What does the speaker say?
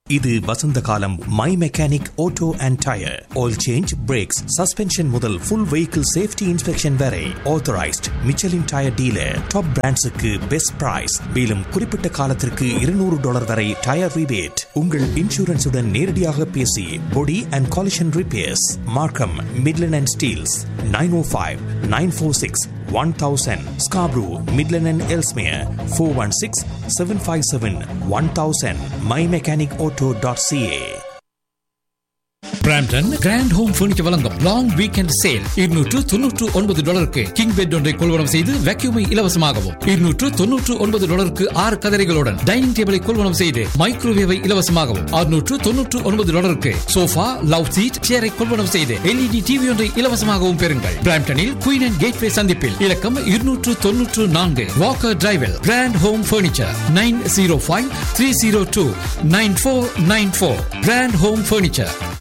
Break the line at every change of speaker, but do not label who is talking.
இது வசந்த காலம் My Mechanic Auto and tyre oil change brakes suspension முதல் ஃபுல் வெஹிக்கிள் சேஃப்டி இன்ஸ்பெக்ஷன் வரை authorised Michelin tyre dealer top பிராண்ட்ஸுக்கு பெஸ்ட் பிரைஸ் மேலும் குறிப்பிட்ட காலத்திற்கு இருநூறு டாலர் வரை டயர் ரிபேட் உங்கள் இன்சூரன்ஸுடன் நேரடியாக பேசி body and collision repairs Markham Midland and Steeles nine o five nine four six one thousand Scarborough Midland and Ellesmere four one six seven five seven one thousand My Mechanic Auto dot C A
Brampton Grand Home Furniture வழங்கும் long weekend sale இருநூற்று தொன்னூற்று ஒன்பது டாலருக்கு king bed ஒன்றை கொள்வனம் செய்து வேக்யூமை இலவசமாகவும் இருநூற்று தொன்னூற்று ஒன்பது டாலருக்கு ஆறு கதரைகளுடன் டைனிங் டேபிளை கொள்வனம் செய்து மைக்ரோவேவை இலவசமாகவும் அறுநூற்று தொன்னூற்று ஒன்பது டாலருக்கு சோஃபா லவ் சீட் சேரை கொள்வனம் செய்து எல்இடி டிவி ஒன்றை இலவசமாகவும் பெறுங்கள் பிராம்டனில் குயின் அண்ட் கேட்வே சந்திப்பில் இலக்கம் இருநூற்று தொன்னூற்று நான்கு வாக்கர் டிரைவில் Grand Home Furniture nine zero five three zero two nine four nine four Grand Home furniture